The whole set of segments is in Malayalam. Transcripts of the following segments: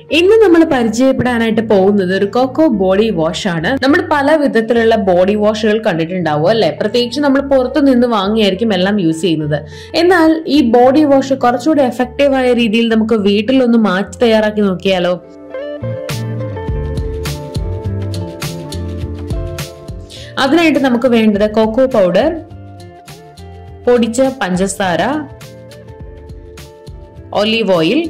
ഇന്ന് നമ്മൾ പരിചയപ്പെടാനായിട്ട് പോകുന്നത് ഒരു കൊക്കോ ബോഡി വാഷ് ആണ് നമ്മൾ പല വിധത്തിലുള്ള ബോഡി വാഷുകൾ കണ്ടിട്ടുണ്ടാവും അല്ലെ പ്രത്യേകിച്ച് നമ്മൾ പുറത്തു നിന്ന് വാങ്ങിയായിരിക്കും എല്ലാം യൂസ് ചെയ്യുന്നത് എന്നാൽ ഈ ബോഡി വാഷ് കുറച്ചുകൂടി എഫക്റ്റീവ് ആയ രീതിയിൽ നമുക്ക് വീട്ടിലൊന്ന് മാറ്റി തയ്യാറാക്കി നോക്കിയാലോ അതിനായിട്ട് നമുക്ക് വേണ്ടത് കൊക്കോ പൗഡർ പൊടിച്ച പഞ്ചസാര ഒലീവ് ഓയിൽ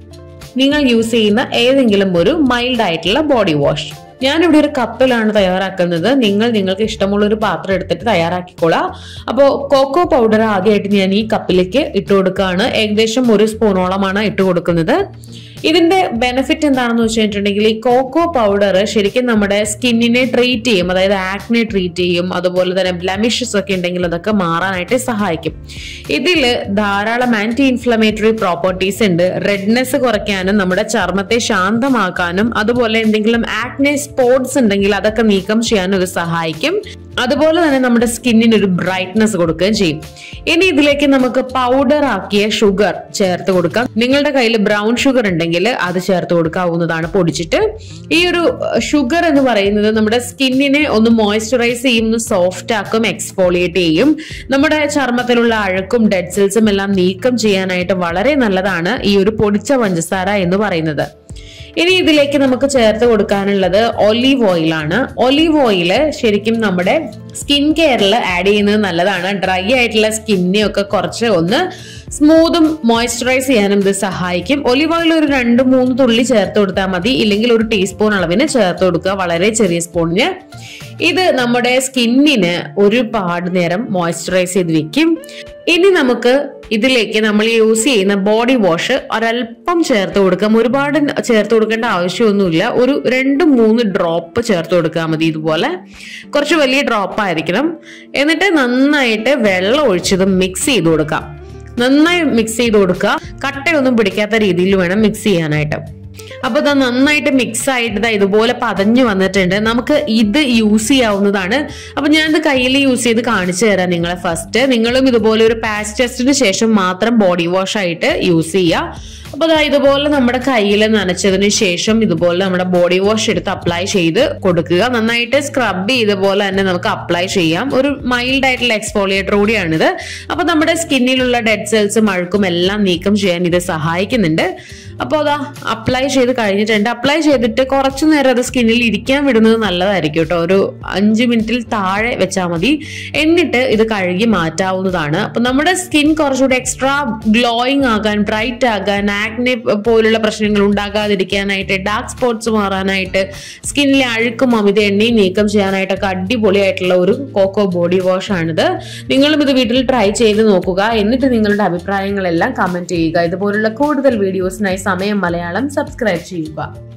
നിങ്ങൾ യൂസ് ചെയ്യുന്ന ഏതെങ്കിലും ഒരു മൈൽഡ് ആയിട്ടുള്ള ബോഡി വാഷ് ഞാനിവിടെ ഒരു കപ്പിലാണ് തയ്യാറാക്കുന്നത് നിങ്ങൾ നിങ്ങൾക്ക് ഇഷ്ടമുള്ള ഒരു പാത്രം എടുത്തിട്ട് തയ്യാറാക്കിക്കോളാം അപ്പോൾ കോക്കോ പൗഡർ ആദ്യമായിട്ട് ഞാൻ ഈ കപ്പിലേക്ക് ഇട്ട് കൊടുക്കുകയാണ് ഏകദേശം ഒരു സ്പൂണോളമാണ് ഇട്ട് കൊടുക്കുന്നത് ഇതിന്റെ ബെനിഫിറ്റ് എന്താണെന്ന് വെച്ചിട്ടുണ്ടെങ്കിൽ ഈ കോക്കോ പൗഡർ ശരിക്കും നമ്മുടെ സ്കിന്നിനെ ട്രീറ്റ് ചെയ്യും അതായത് ആക്നെ ട്രീറ്റ് ചെയ്യും അതുപോലെ തന്നെ ബ്ലമിഷസ് ഒക്കെ ഉണ്ടെങ്കിൽ അതൊക്കെ മാറാനായിട്ട് സഹായിക്കും ഇതിൽ ധാരാളം ആന്റി ഇൻഫ്ലമേറ്ററി പ്രോപ്പർട്ടീസ് ഉണ്ട് റെഡ്നെസ് കുറയ്ക്കാനും നമ്മുടെ ചർമ്മത്തെ ശാന്തമാക്കാനും അതുപോലെ എന്തെങ്കിലും ആക്നെ സ്പോട്സ് ഉണ്ടെങ്കിൽ അതൊക്കെ നീക്കം ചെയ്യാനും ഇത് സഹായിക്കും അതുപോലെ തന്നെ നമ്മുടെ സ്കിന്നിന് ഒരു ബ്രൈറ്റ്നസ് കൊടുക്കുകയും ചെയ്യും ഇനി ഇതിലേക്ക് നമുക്ക് പൗഡർ ആക്കിയ ഷുഗർ ചേർത്ത് കൊടുക്കാം നിങ്ങളുടെ കയ്യിൽ ബ്രൗൺ ഷുഗർ ഉണ്ടെങ്കിൽ അത് ചേർത്ത് കൊടുക്കാവുന്നതാണ് പൊടിച്ചിട്ട് ഈ ഒരു ഷുഗർ എന്ന് പറയുന്നത് നമ്മുടെ സ്കിന്നിനെ ഒന്ന് മോയ്സ്ചറൈസ് ചെയ്യും ഒന്ന് സോഫ്റ്റ് ആക്കും എക്സ്ഫോളിയേറ്റ് ചെയ്യും നമ്മുടെ ചർമ്മത്തിലുള്ള അഴുക്കും ഡെഡ് സെൽസും എല്ലാം നീക്കം ചെയ്യാനായിട്ട് വളരെ നല്ലതാണ് ഈ ഒരു പൊടിച്ച പഞ്ചസാര എന്ന് പറയുന്നത് ഇനി ഇതിലേക്ക് നമുക്ക് ചേർത്ത് കൊടുക്കാനുള്ളത് ഒലീവ് ഓയിൽ ആണ് ഒലീവ് ഓയിൽ ശരിക്കും നമ്മുടെ സ്കിൻ കെയറിൽ ആഡ് ചെയ്യുന്നത് നല്ലതാണ് ഡ്രൈ ആയിട്ടുള്ള സ്കിന്നെ ഒക്കെ കുറച്ച് ഒന്ന് സ്മൂതും മോയ്സ്ചറൈസ് ചെയ്യാനും ഇത് സഹായിക്കും ഒലിവ് ഓയിൽ ഒരു രണ്ട് മൂന്ന് തുള്ളി ചേർത്ത് കൊടുത്താൽ മതി ഇല്ലെങ്കിൽ ഒരു ടീസ്പൂൺ അളവിന് ചേർത്ത് കൊടുക്കുക വളരെ ചെറിയ സ്പൂണിന് ഇത് നമ്മുടെ സ്കിന്നിന് ഒരുപാട് നേരം മോയ്സ്ചറൈസ് ചെയ്ത് വെക്കും ഇനി നമുക്ക് ഇതിലേക്ക് നമ്മൾ യൂസ് ചെയ്യുന്ന ബോഡി വാഷ് ഒരല്പം ചേർത്ത് കൊടുക്കാം ഒരുപാട് ചേർത്ത് കൊടുക്കേണ്ട ആവശ്യമൊന്നുമില്ല ഒരു രണ്ട് മൂന്ന് ഡ്രോപ്പ് ചേർത്ത് കൊടുത്താൽ മതി ഇതുപോലെ കുറച്ച് വലിയ ഡ്രോപ്പ് ആയിരിക്കണം എന്നിട്ട് നന്നായിട്ട് വെള്ളം ഒഴിച്ചത് മിക്സ് ചെയ്ത് കൊടുക്കാം നന്നായി മിക്സ് ചെയ്ത് കൊടുക്കുക കട്ടയൊന്നും പിടിക്കാത്ത രീതിയിൽ വേണം മിക്സ് ചെയ്യാനായിട്ട് അപ്പൊ ഇത് നന്നായിട്ട് മിക്സ് ആയിട്ട് ദാ ഇതുപോലെ പതഞ്ഞു വന്നിട്ടുണ്ട് നമുക്ക് ഇത് യൂസ് ചെയ്യാവുന്നതാണ് അപ്പൊ ഞാനിത് കയ്യിൽ യൂസ് ചെയ്ത് കാണിച്ചു തരാം നിങ്ങളെ ഫസ്റ്റ് നിങ്ങളും ഇതുപോലെ ഒരു പാച്ച് ടെസ്റ്റിന് ശേഷം മാത്രം ബോഡി വാഷ് ആയിട്ട് യൂസ് ചെയ്യുക അപ്പൊ ദാ ഇതുപോലെ നമ്മുടെ കയ്യിൽ നനച്ചതിന് ശേഷം ഇതുപോലെ നമ്മുടെ ബോഡി വാഷ് എടുത്ത് അപ്ലൈ ചെയ്ത് കൊടുക്കുക നന്നായിട്ട് സ്ക്രബ് ചെയ്ത പോലെ തന്നെ നമുക്ക് അപ്ലൈ ചെയ്യാം ഒരു മൈൽഡ് ആയിട്ടുള്ള എക്സ്ഫോളിയേറ്റർ കൂടിയാണിത് അപ്പൊ നമ്മുടെ സ്കിന്നിലുള്ള ഡെഡ് സെൽസും അഴുക്കും എല്ലാം നീക്കം ചെയ്യാൻ ഇത് സഹായിക്കുന്നുണ്ട് അപ്പോൾ അതാ അപ്ലൈ ചെയ്ത് കഴിഞ്ഞിട്ടുണ്ട് അപ്ലൈ ചെയ്തിട്ട് കുറച്ചു നേരം അത് സ്കിന്നിൽ ഇരിക്കാൻ വിടുന്നത് നല്ലതായിരിക്കും കേട്ടോ ഒരു അഞ്ച് മിനിറ്റിൽ താഴെ വെച്ചാൽ മതി എന്നിട്ട് ഇത് കഴുകി മാറ്റാവുന്നതാണ് അപ്പൊ നമ്മുടെ സ്കിൻ കുറച്ചുകൂടി എക്സ്ട്രാ ഗ്ലോയിങ് ആകാൻ ബ്രൈറ്റ് ആകാൻ ആക്നെ പോലുള്ള പ്രശ്നങ്ങൾ ഉണ്ടാകാതിരിക്കാനായിട്ട് ഡാർക്ക് സ്പോട്ട്സ് മാറാനായിട്ട് സ്കിന്നിലെ അഴുക്കും അമിത എണ്ണയും നീക്കം ചെയ്യാനായിട്ടൊക്കെ അടിപൊളിയായിട്ടുള്ള ഒരു കോക്കോ ബോഡി വാഷ് ആണിത് നിങ്ങളും ഇത് വീട്ടിൽ ട്രൈ ചെയ്ത് നോക്കുക എന്നിട്ട് നിങ്ങളുടെ അഭിപ്രായങ്ങളെല്ലാം കമന്റ് ചെയ്യുക ഇതുപോലുള്ള കൂടുതൽ വീഡിയോസിനായി സമയം മലയാളം സബ്സ്ക്രൈബ് ചെയ്യുക